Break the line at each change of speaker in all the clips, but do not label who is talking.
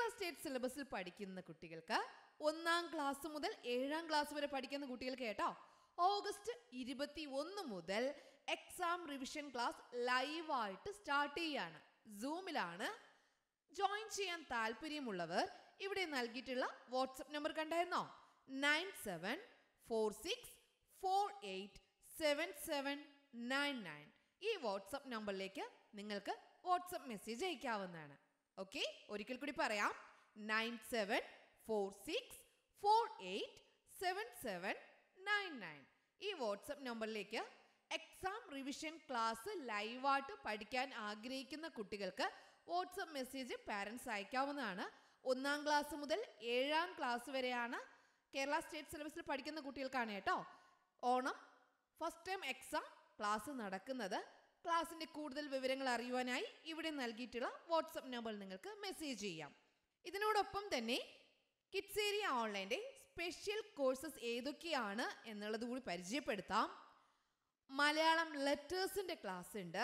state സിലബസിൽ പഠിക്കുന്ന കുട്ടികൾക്ക് ഒന്നാം ക്ലാസ് മുതൽ ഏഴാം ക്ലാസ് വരെ പഠിക്കുന്ന കുട്ടികൾക്ക് കേട്ടോ ഓഗസ്റ്റ് ഇരുപത്തി ഒന്ന് മുതൽ എക്സാം റിവിഷൻ ക്ലാസ് ലൈവായിട്ട് സ്റ്റാർട്ട് ചെയ്യാണ് സൂമിലാണ് ജോയിൻ ചെയ്യാൻ താല്പര്യമുള്ളവർ ഇവിടെ നൽകിയിട്ടുള്ള വാട്സപ്പ് നമ്പർ കണ്ടായിരുന്നോ nine seven four six four eight seven seven nine nine ഈ വാട്സപ്പ് നമ്പറിലേക്ക് നിങ്ങൾക്ക് വാട്സപ്പ് മെസ്സേജ് അയക്കാവുന്നതാണ് ഓക്കെ ഒരിക്കൽ കൂടി പറയാം nine seven four six four eight seven seven nine nine ഈ വാട്സപ്പ് നമ്പറിലേക്ക് എക്സാം റിവിഷൻ ക്ലാസ് ലൈവായിട്ട് പഠിക്കാൻ ആഗ്രഹിക്കുന്ന കുട്ടികൾക്ക് വാട്സപ്പ് മെസ്സേജ് പാരൻസ് അയക്കാവുന്നതാണ് ഒന്നാം ക്ലാസ് മുതൽ ഏഴാം ക്ലാസ് വരെയാണ് കേരള സ്റ്റേറ്റ് സിലബസിൽ പഠിക്കുന്ന കുട്ടികൾക്കാണ് കേട്ടോ Onam first time exam class നടക്കുന്നത് ക്ലാസ്സിൻ്റെ കൂടുതൽ വിവരങ്ങൾ അറിയുവാനായി ഇവിടെ നൽകിയിട്ടുള്ള വാട്സപ്പ് നമ്പറിൽ നിങ്ങൾക്ക് മെസ്സേജ് ചെയ്യാം ഇതിനോടൊപ്പം തന്നെ കിഡ്സ് ഏരിയ ഓൺലൈൻ്റെ സ്പെഷ്യൽ കോഴ്സസ് ഏതൊക്കെയാണ് എന്നുള്ളത് കൂടി പരിചയപ്പെടുത്താം മലയാളം ലെറ്റേഴ്സിൻ്റെ ക്ലാസ് ഉണ്ട്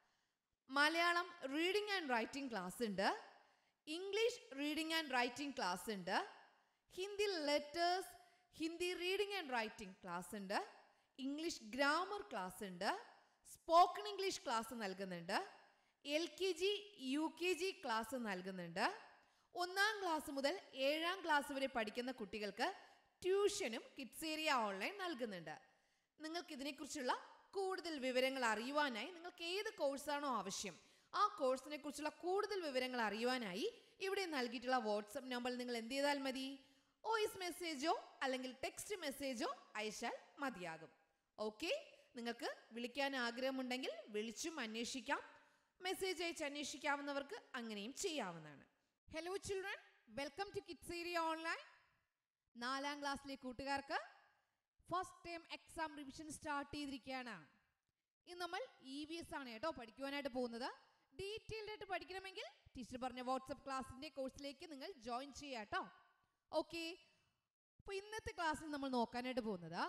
Malayalam reading and writing class ഉണ്ട് English reading and writing class ഉണ്ട് Hindi letters Hindi reading and writing class ഉണ്ട് ഇംഗ്ലീഷ് ഗ്രാമർ ക്ലാസ് ഉണ്ട് സ്പോക്കൺ ഇംഗ്ലീഷ് ക്ലാസ് നൽകുന്നുണ്ട് L K G U K G class നൽകുന്നുണ്ട് ഒന്നാം ക്ലാസ് മുതൽ ഏഴാം ക്ലാസ് വരെ പഠിക്കുന്ന കുട്ടികൾക്ക് ട്യൂഷനും കിഡ്സ് ഏരിയ ഓൺലൈൻ നൽകുന്നുണ്ട് നിങ്ങൾക്ക് ഇതിനെക്കുറിച്ചുള്ള കൂടുതൽ വിവരങ്ങൾ അറിയുവാനായി നിങ്ങൾക്ക് ഏത് കോഴ്സാണോ ആവശ്യം ആ കോഴ്സിനെ കുറിച്ചുള്ള കൂടുതൽ വിവരങ്ങൾ അറിയുവാനായി ഇവിടെ നൽകിയിട്ടുള്ള വാട്സപ്പ് നമ്പറിൽ നിങ്ങൾ എന്ത് ചെയ്താൽ മതി വോയിസ് മെസ്സേജോ അല്ലെങ്കിൽ ടെക്സ്റ്റ് മെസ്സേജോ അയച്ചാൽ മതിയാകും ഓക്കെ നിങ്ങൾക്ക് വിളിക്കാൻ ആഗ്രഹമുണ്ടെങ്കിൽ വിളിച്ചും അന്വേഷിക്കാം മെസ്സേജ് അയച്ച് അന്വേഷിക്കാവുന്നവർക്ക് അങ്ങനെയും ചെയ്യാവുന്നതാണ് hello children welcome to kids area online നാലാം ക്ലാസ്സിലെ കൂട്ടുകാർക്ക് first time exam revision start ചെയ്തിരിക്കുകയാണ് ഇന്ന് നമ്മൾ ഇ വി എസ് ആണ് കേട്ടോ പഠിക്കുവാനായിട്ട് പോകുന്നത് ഡീറ്റെയിൽഡ് ആയിട്ട് പഠിക്കണമെങ്കിൽ ടീച്ചർ പറഞ്ഞ വാട്സപ്പ് ക്ലാസ്സിൻ്റെ കോഴ്സിലേക്ക് നിങ്ങൾ ജോയിൻ ചെയ്യുക കേട്ടോ ഓക്കെ അപ്പോൾ ഇന്നത്തെ ക്ലാസ്സിൽ നമ്മൾ നോക്കാനായിട്ട് പോകുന്നത്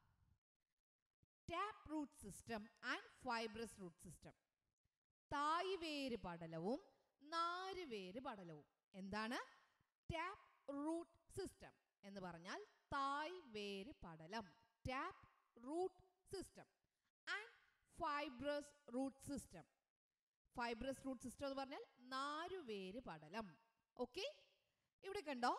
tap root system and fibrous root system തായ്വേര് പടലവും നാരുവേര് പടലവും എന്താണ് ടാപ്പ് റൂട്ട് സിസ്റ്റം എന്ന് പറഞ്ഞാൽ തായ് വേര് പടലം tap root system and fibrous root system fibrous root system എന്ന് പറഞ്ഞാൽ നാരുവേര് പടലം ഓക്കെ ഇവിടെ കണ്ടോ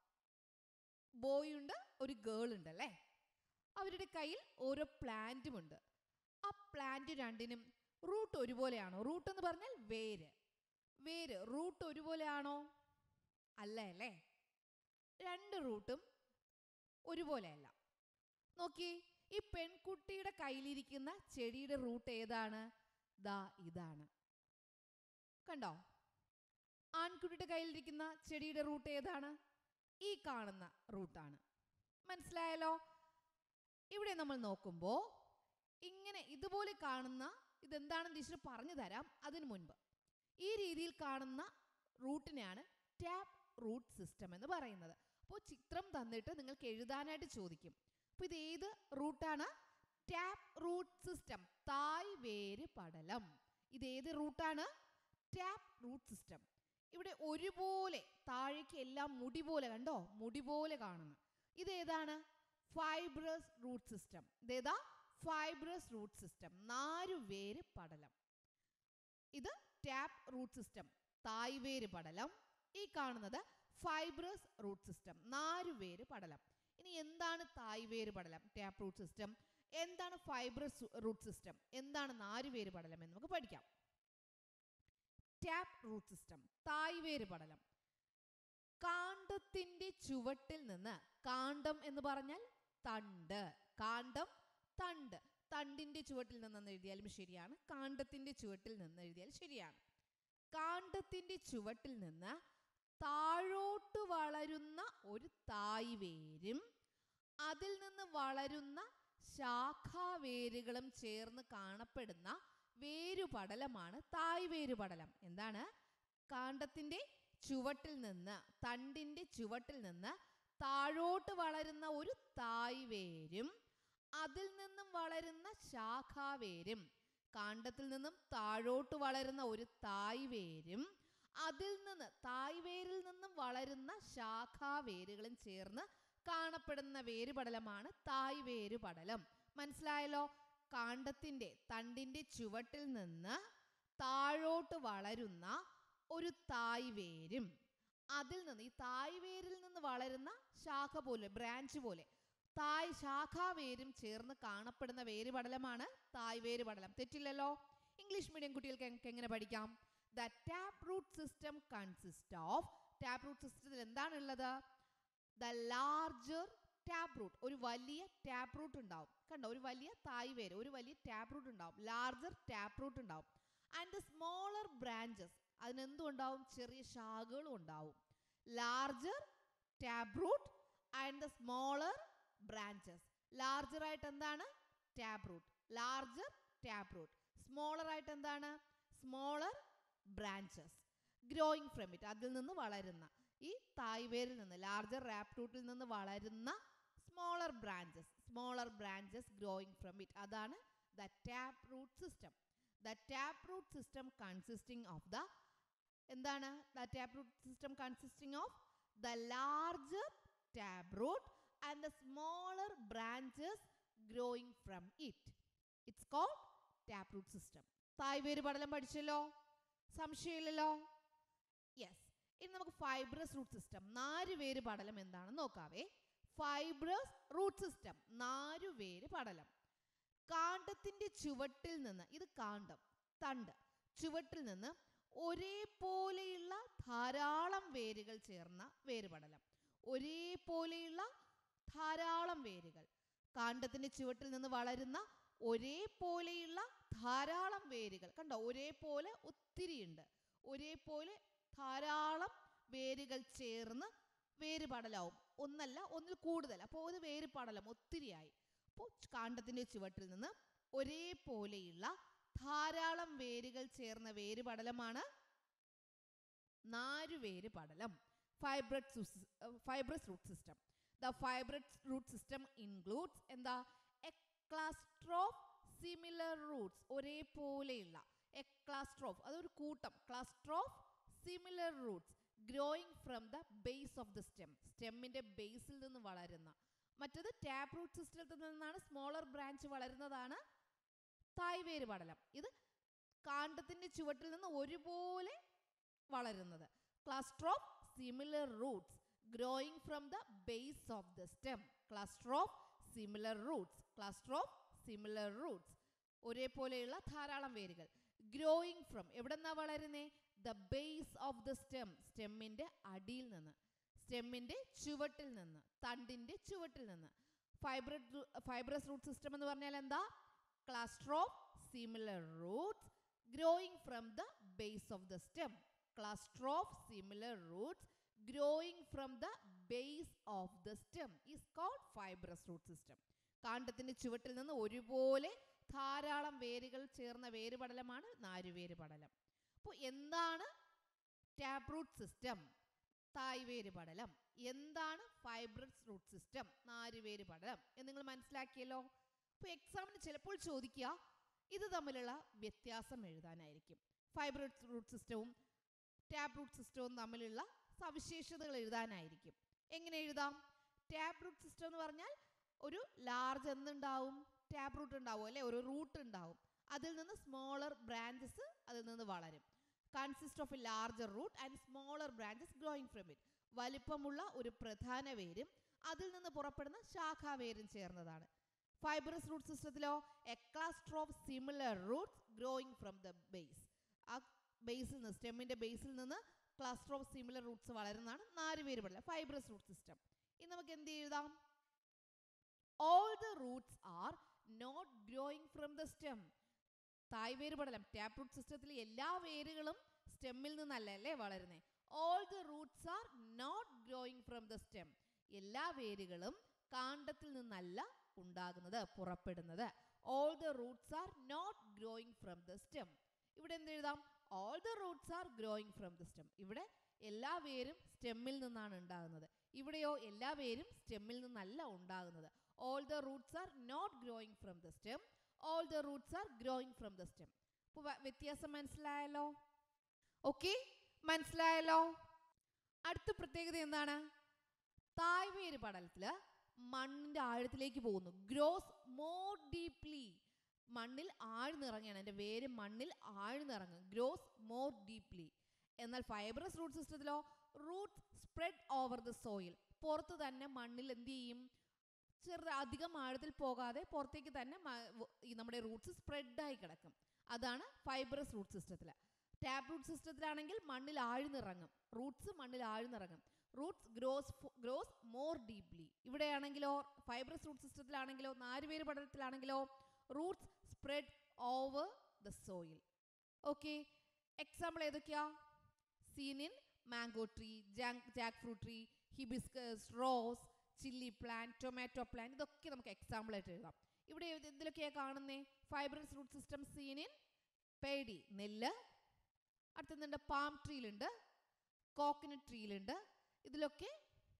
ബോയ് ഉണ്ട് ഒരു ഗേൾ ഉണ്ട് അല്ലേ അവരുടെ കയ്യിൽ ഓരോ പ്ലാന്റും ഉണ്ട് ആ പ്ലാന്റ് രണ്ടിനും റൂട്ട് ഒരുപോലെയാണോ റൂട്ട് എന്ന് പറഞ്ഞാൽ വേര് വേര് റൂട്ട് ഒരുപോലെയാണോ അല്ല അല്ലേ രണ്ട് റൂട്ടും ഒരുപോലെയല്ല നോക്കി ഈ പെൺകുട്ടിയുടെ കയ്യിലിരിക്കുന്ന ചെടിയുടെ റൂട്ട് ഏതാണ് ദാ ഇതാണ് കണ്ടോ ആൺകുട്ടിയുടെ കയ്യിലിരിക്കുന്ന ചെടിയുടെ റൂട്ട് ഏതാണ് ഈ കാണുന്ന റൂട്ടാണ് മനസ്സിലായല്ലോ ഇവിടെ നമ്മൾ നോക്കുമ്പോൾ ഇങ്ങനെ ഇതുപോലെ കാണുന്ന ഇതെന്താണെന്ന് ടീച്ചർ പറഞ്ഞു തരാം അതിനു മുൻപ് ഈ രീതിയിൽ കാണുന്ന റൂട്ടിനെയാണ് ടാപ്പ് റൂട്ട് സിസ്റ്റം എന്ന് പറയുന്നത് അപ്പോൾ ചിത്രം തന്നിട്ട് നിങ്ങൾക്ക് എഴുതാനായിട്ട് ചോദിക്കും അപ്പോൾ ഇത് ഏത് റൂട്ടാണ് ടാപ്പ് റൂട്ട് സിസ്റ്റം തായ് വേര് പടലം ഇത് ഏത് റൂട്ടാണ് ടാപ്പ് റൂട്ട് സിസ്റ്റം ഇവിടെ ഒരുപോലെ താഴേക്ക് എല്ലാം മുടി പോലെ കണ്ടോ മുടി പോലെ കാണുന്നു ഇതേതാണ് ഫൈബ്രസ് റൂട്ട് സിസ്റ്റം ഇതേതാ ഫൈബ്രസ് റൂട്ട് സിസ്റ്റം നാരുവേര് പടലം ഇത് ടാപ്പ് റൂട്ട് സിസ്റ്റം തായ്വേര് പടലം ഈ കാണുന്നത് ഫൈബ്രസ് റൂട്ട് സിസ്റ്റം നാരുവേര് പടലം ഇനി എന്താണ് തായ്വേര് പടലം ടാപ്പ് റൂട്ട് സിസ്റ്റം എന്താണ് ഫൈബ്രസ് റൂട്ട് സിസ്റ്റം എന്താണ് നാരുവേര് പടലം എന്ന് നമുക്ക് പഠിക്കാം ടാപ്പ് റൂട്ട് സിസ്റ്റം തായ്വേര് പടലം കാണ്ഡത്തിന്റെ ചുവട്ടിൽ നിന്ന് കാണ്ഡം എന്ന് പറഞ്ഞാൽ തണ്ട് കാണ്ഡം തണ്ട് തണ്ടിന്റെ ചുവട്ടിൽ നിന്ന് എഴുതിയാലും ശരിയാണ് കാണ്ഡത്തിന്റെ ചുവട്ടിൽ നിന്ന് എഴുതിയാൽ ശരിയാണ് കാണ്ഡത്തിന്റെ ചുവട്ടിൽ നിന്ന് താഴോട്ട് വളരുന്ന ഒരു തായ്വേരും അതിൽ നിന്ന് വളരുന്ന ശാഖാവേരുകളും ചേർന്ന് കാണപ്പെടുന്ന വേരുപടലമാണ് തായ്വേരുപടലം എന്താണ് കാണ്ഡത്തിന്റെ ചുവട്ടിൽ നിന്ന് തണ്ടിന്റെ ചുവട്ടിൽ നിന്ന് താഴോട്ട് വളരുന്ന ഒരു തായ്വേരും അതിൽ നിന്നും വളരുന്ന ശാഖാവേരും കാണ്ഡത്തിൽ നിന്നും താഴോട്ട് വളരുന്ന ഒരു തായ്വേരും അതിൽ നിന്ന് തായ്വേരിൽ നിന്നും വളരുന്ന ശാഖാവേരുകളും ചേർന്ന് കാണപ്പെടുന്ന വേരുപടലമാണ് തായ്വേര് പടലം മനസ്സിലായല്ലോ കാണ്ടത്തിന്റെ തണ്ടിന്റെ ചുവട്ടിൽ നിന്ന് താഴോട്ട് വളരുന്ന ഒരു തായ്വേരും അതിൽ നിന്ന് ഈ തായ്വേരിൽ നിന്ന് വളരുന്ന ശാഖ പോലെ ബ്രാഞ്ച് പോലെ തായ് ശാഖാവേരും ചേർന്ന് കാണപ്പെടുന്ന വേരുപടലമാണ് തായ്വേര് പടലം തെറ്റില്ലല്ലോ ഇംഗ്ലീഷ് മീഡിയം കുട്ടികൾക്ക് എങ്- എങ്ങനെ പഠിക്കാം the tap root system consist of tap root സിസ്റ്റത്തിൽ എന്താണുള്ളത് ദ ലാർജർ ടാപ്പ് റൂട്ട് ഒരു വലിയ ടാപ്പ് റൂട്ട് ഉണ്ടാവും കണ്ടോ ഒരു വലിയ തായ് വേര് ഒരു വലിയ ടാപ്പ് റൂട്ട് ഉണ്ടാവും ലാർജർ ടാപ്പ് റൂട്ട് ഉണ്ടാവും ആൻഡ് ദ സ്മോളർ ബ്രാഞ്ചസ് അതിനെന്തും ഉണ്ടാവും ചെറിയ ശാഖകളും ഉണ്ടാവും larger tap root and the smaller branches larger ആയിട്ട് എന്താണ് tap root larger tap root smaller ആയിട്ട് എന്താണ് smaller branches growing from it അതിൽ നിന്ന് വളരുന്ന ഈ തായ്വേരിൽ നിന്ന് ലാർജർ റാപ്പ് റൂട്ടിൽ നിന്ന് വളരുന്ന smaller branches smaller branches growing from it അതാണ് the tap root system the tap root system consisting of the എന്താണ് the tap root system consisting of the larger tap root and the smaller branches growing from it it's called tap root system തായ്വേര് പടലം പഠിച്ചല്ലോ സംശയമില്ലല്ലോ yes ഇനി നമുക്ക് fibrous root system നാരുവേര് പടലം എന്താണെന്ന് നോക്കാവേ ഫൈബ്രസ് റൂട്ട് സിസ്റ്റം നാരുവേര് പടലം കാണ്ടത്തിന്റെ ചുവട്ടിൽ നിന്ന് ഇത് കാണ്ടം തണ്ട് ചുവട്ടിൽ നിന്ന് ഒരേപോലെയുള്ള ധാരാളം വേരുകൾ ചേർന്ന വേരുപടലം ഒരേപോലെയുള്ള ധാരാളം വേരുകൾ കാണ്ടത്തിന്റെ ചുവട്ടിൽ നിന്ന് വളരുന്ന ഒരേപോലെയുള്ള ധാരാളം വേരുകൾ കണ്ടോ ഒരേപോലെ ഒത്തിരിയുണ്ട് ഒരേപോലെ ധാരാളം വേരുകൾ ചേർന്ന് വേര് പടലാവും ഒന്നല്ല ഒന്നിൽ കൂടുതൽ അപ്പോൾ ഒരു വേര് പടലം ഒത്തിരിയായി അപ്പോൾ കാണ്ടത്തിന്റെ ചുവട്ടിൽ നിന്ന് ഒരേപോലെയുള്ള ധാരാളം വേരുകൾ ചേർന്ന വേര് പടലമാണ് നാരുവേര് പടലം fibrous fibrous root system the fibrous root system includes എന്താ എക്ലാസ്ട്രോഫ് സിമിലർ റൂട്ട്സ് ഒരേപോലെയുള്ള എക്ലാസ്ട്രോഫ് അതൊരു കൂട്ടം cluster of similar roots growing from the base of the stem സ്റ്റെമ്മിന്റെ ബേസിൽ നിന്ന് വളരുന്ന മറ്റത് ടാപ്പ് റൂട്ട് സിസ്റ്റത്തിൽ നിന്നാണ് സ്മോളർ ബ്രാഞ്ച് വളരുന്നതാണ് തായ്വേര് പടലം ഇത് കാണ്ടത്തിന്റെ ചുവട്ടിൽ നിന്ന് ഒരുപോലെ വളരുന്നത് cluster of similar roots growing from the base of the stem cluster of similar roots cluster of similar roots ഒരേപോലെയുള്ള ധാരാളം വേരുകൾ ഗ്രോയിങ് ഫ്രം എവിടെ നിന്നാ വളരുന്നേ the base of the stem സ്റ്റെമ്മിന്റെ അടിയിൽ നിന്ന് സ്റ്റെമ്മിന്റെ ചുവട്ടിൽ നിന്ന് തണ്ടിന്റെ ചുവട്ടിൽ നിന്ന് ഫൈബ്രഡ് ഫൈബ്രസ് റൂട്ട് സിസ്റ്റം എന്ന് പറഞ്ഞാൽ എന്താ cluster of similar roots growing from the base of the stem cluster of similar roots growing from the base of the stem is called fibrous root system കാണ്ടത്തിന്റെ ചുവട്ടിൽ നിന്ന് ഒരുപോലെ ധാരാളം വേരുകൾ ചേർന്ന വേരുപടലമാണ് നാരുവേര് പടലം അപ്പോൾ എന്താണ് ടാപ്പ് റൂട്ട് സിസ്റ്റം തായ്വേര് പടലം എന്താണ് ഫൈബ്രസ് റൂട്ട് സിസ്റ്റം നാരുവേര് പടലം എന്ന് നിങ്ങൾ മനസ്സിലാക്കിയല്ലോ അപ്പോൾ എക്സാമിന് ചിലപ്പോൾ ചോദിക്കുക ഇത് തമ്മിലുള്ള വ്യത്യാസം എഴുതാനായിരിക്കും ഫൈബ്രസ് റൂട്ട് സിസ്റ്റവും ടാപ്പ് റൂട്ട് സിസ്റ്റവും തമ്മിലുള്ള സവിശേഷതകൾ എഴുതാനായിരിക്കും എങ്ങനെ എഴുതാം ടാപ്പ് റൂട്ട് സിസ്റ്റം എന്ന് പറഞ്ഞാൽ ഒരു ലാർജ് എന്തുണ്ടാവും ടാപ്പ് റൂട്ട് ഉണ്ടാവും അല്ലെ ഒരു റൂട്ട് ഉണ്ടാവും അതിൽ നിന്ന് സ്മോളർ ബ്രാഞ്ചസ് അതിൽ നിന്ന് വളരും consist of a larger root and smaller branches growing from it വലിപ്പമുള്ള ഒരു പ്രധാന വേരും അതിൽ നിന്ന് പുറപ്പെടുന്ന ശാഖാവേരും ചേർന്നതാണ് ഫൈബ്രസ് റൂട്ട് സിസ്റ്റത്തിലോ a cluster of similar roots growing from the base ആ ബേസിൽ നിന്ന് സ്റ്റെമ്മിന്റെ ബേസിൽ നിന്ന് ക്ലസ്റ്റർ ഓഫ് സിമിലർ റൂട്ട്സ് വളരുന്നതാണ് നാല് പേര് പടില്ല ഫൈബ്രസ് റൂട്ട് സിസ്റ്റം ഇനി നമുക്ക് എന്ത് എഴുതാം all the roots are not growing from the stem തായ്വേര് പടലം ടാപ്പ് റൂട്ട് സിസ്റ്റത്തിലെ എല്ലാ വേരുകളും സ്റ്റെമ്മിൽ നിന്നല്ല അല്ലേ വളരുന്നത് all the roots are not growing from the stem എല്ലാ വേരുകളും കാണ്ടത്തിൽ നിന്നല്ല ഉണ്ടാകുന്നത് പുറപ്പെടുന്നത് all the roots are not growing from the stem ഇവിടെ എന്ത് എഴുതാം all the roots are growing from the stem ഇവിടെ എല്ലാ വേരും സ്റ്റെമ്മിൽ നിന്നാണ് ഉണ്ടാകുന്നത് ഇവിടെയോ എല്ലാ വേരും സ്റ്റെമ്മിൽ നിന്നല്ല ഉണ്ടാകുന്നത് all the roots are not growing from the stem all the roots are growing from the stem അപ്പോൾ വ്യത്യാസം മനസ്സിലായല്ലോ ഓക്കെ മനസ്സിലായല്ലോ അടുത്ത പ്രത്യേകത എന്താണ് തായ്വേര് പടലത്തില് മണ്ണിന്റെ ആഴത്തിലേക്ക് പോകുന്നു ഗ്രോസ് മോർ ഡീപ്ലി മണ്ണിൽ ആഴ്ന്നിറങ്ങുകയാണ് എൻ്റെ വേര് മണ്ണിൽ ആഴ്ന്നിറങ്ങും ഗ്രോസ് മോർ ഡീപ്ലി എന്നാൽ ഫൈബ്രസ് റൂട്ട് സിസ്റ്റത്തിലോ root spread over the soil പുറത്ത് തന്നെ മണ്ണിൽ എന്ത് ചെയ്യും ചെറുത് അധികം ആഴത്തിൽ പോകാതെ പുറത്തേക്ക് തന്നെ മ- വ- ഈ നമ്മുടെ റൂട്ട്സ് സ്പ്രെഡായി കിടക്കും അതാണ് ഫൈബ്രസ് റൂട്ട് സിസ്റ്റത്തിൽ ടാപ്പ് റൂട്ട് സിസ്റ്റത്തിലാണെങ്കിൽ മണ്ണിൽ ആഴ്ന്നിറങ്ങും റൂട്ട്സ് മണ്ണിൽ ആഴ്ന്നിറങ്ങും roots grows grows more deeply ഇവിടെയാണെങ്കിലോ ഫൈബ്രസ് റൂട്ട് സിസ്റ്റത്തിലാണെങ്കിലോ നാലുപേര് പഠനത്തിലാണെങ്കിലോ roots spread over the soil okay example ഏതൊക്കെയാ സീനിൻ mango tree jackfruit tree hibiscus rose chilli plant tomato plant ഇതൊക്കെ നമുക്ക് എക്സാമ്പിൾ ആയിട്ട് എഴുതാം ഇവിടെ ഏത് എന്തിലൊക്കെയാ കാണുന്നേ ഫൈബ്രസ് റൂട്ട് സിസ്റ്റം സീനിൻ പേടി നെല്ല് അടുത്തുന്നുണ്ട് പാം ട്രീയിലുണ്ട് കോക്കനട്ട് ട്രീയിലുണ്ട് ഇതിലൊക്കെ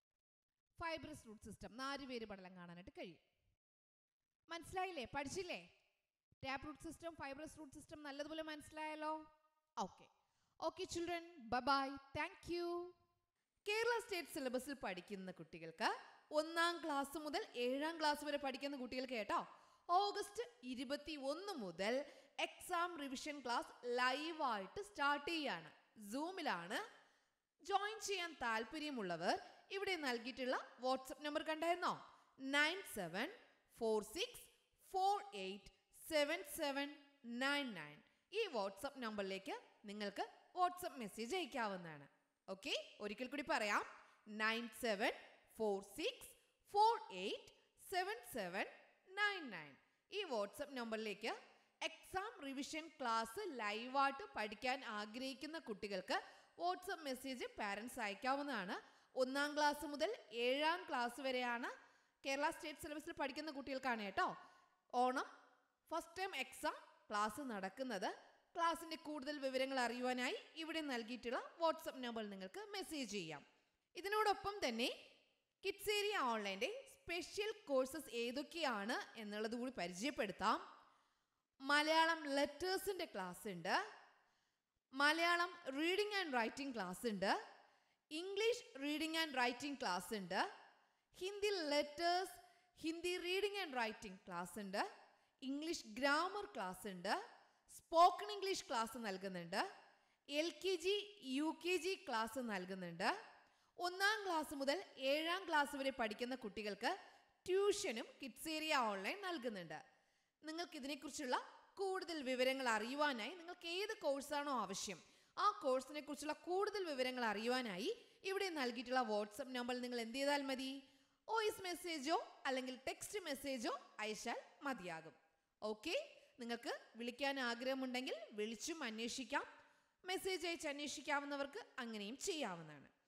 ഫൈബ്രസ് റൂട്ട് സിസ്റ്റം നാല് പേര് പടലം കാണാനായിട്ട് കഴിയും മനസ്സിലായില്ലേ പഠിച്ചില്ലേ tap root system fibrous root system നല്ലതുപോലെ മനസ്സിലായല്ലോ okay okay children bye bye thank you Kerala state സിലബസിൽ പഠിക്കുന്ന കുട്ടികൾക്ക് ഒന്നാം ക്ലാസ് മുതൽ ഏഴാം ക്ലാസ് വരെ പഠിക്കുന്ന കുട്ടികൾക്ക് കേട്ടോ ഓഗസ്റ്റ് ഇരുപത്തി ഒന്ന് മുതൽ എക്സാം റിവിഷൻ ക്ലാസ് ലൈവായിട്ട് സ്റ്റാർട്ട് ചെയ്യാണ് സൂമിലാണ് ജോയിൻ ചെയ്യാൻ താല്പര്യമുള്ളവർ ഇവിടെ നൽകിയിട്ടുള്ള വാട്സപ്പ് നമ്പർ കണ്ടായിരുന്നോ nine seven four six four eight seven seven nine nine ഈ വാട്സപ്പ് നമ്പറിലേക്ക് നിങ്ങൾക്ക് വാട്സപ്പ് മെസ്സേജ് അയക്കാവുന്നതാണ് ഓക്കെ ഒരിക്കൽ കൂടി പറയാം nine seven four six four eight seven seven nine nine ഈ വാട്സപ്പ് നമ്പറിലേക്ക് എക്സാം റിവിഷൻ ക്ലാസ് ലൈവായിട്ട് പഠിക്കാൻ ആഗ്രഹിക്കുന്ന കുട്ടികൾക്ക് വാട്സപ്പ് മെസ്സേജ് പാരൻസ് അയക്കാവുന്നതാണ് ഒന്നാം ക്ലാസ് മുതൽ ഏഴാം ക്ലാസ് വരെയാണ് കേരള സ്റ്റേറ്റ് സിലബസിൽ പഠിക്കുന്ന കുട്ടികൾക്കാണ് കേട്ടോ Onam first time exam class നടക്കുന്നത് ക്ലാസ്സിന്റെ കൂടുതൽ വിവരങ്ങൾ അറിയുവാനായി ഇവിടെ നൽകിയിട്ടുള്ള വാട്സപ്പ് നമ്പർ നിങ്ങൾക്ക് മെസ്സേജ് ചെയ്യാം ഇതിനോടൊപ്പം തന്നെ കിഡ്സ് ഏരിയ ഓൺലൈൻ്റെ സ്പെഷ്യൽ കോഴ്സസ് ഏതൊക്കെയാണ് എന്നുള്ളത് കൂടി പരിചയപ്പെടുത്താം മലയാളം ലെറ്റേഴ്സിൻ്റെ ക്ലാസ് ഉണ്ട് Malayalam reading and writing class ഉണ്ട് English reading and writing class ഉണ്ട് Hindi letters Hindi reading and writing class ഉണ്ട് ഇംഗ്ലീഷ് ഗ്രാമർ ക്ലാസ് ഉണ്ട് സ്പോക്കൺ ഇംഗ്ലീഷ് ക്ലാസ് നൽകുന്നുണ്ട് L K G U K G class നൽകുന്നുണ്ട് ഒന്നാം ക്ലാസ് മുതൽ ഏഴാം ക്ലാസ് വരെ പഠിക്കുന്ന കുട്ടികൾക്ക് ട്യൂഷനും കിഡ്സ് ഏരിയ ഓൺലൈൻ നൽകുന്നുണ്ട് നിങ്ങൾക്ക് ഇതിനെക്കുറിച്ചുള്ള കൂടുതൽ വിവരങ്ങൾ അറിയുവാനായി നിങ്ങൾക്ക് ഏത് കോഴ്സാണോ ആവശ്യം ആ കോഴ്സിനെ കുറിച്ചുള്ള കൂടുതൽ വിവരങ്ങൾ അറിയുവാനായി ഇവിടെ നൽകിയിട്ടുള്ള വാട്സപ്പ് നമ്പറിൽ നിങ്ങൾ എന്ത് ചെയ്താൽ മതി വോയിസ് മെസ്സേജോ അല്ലെങ്കിൽ ടെക്സ്റ്റ് മെസ്സേജോ അയച്ചാൽ മതിയാകും ഓക്കെ നിങ്ങൾക്ക് വിളിക്കാൻ ആഗ്രഹമുണ്ടെങ്കിൽ വിളിച്ചും അന്വേഷിക്കാം മെസ്സേജ് അയച്ച് അന്വേഷിക്കാവുന്നവർക്ക് അങ്ങനെയും ചെയ്യാവുന്നതാണ്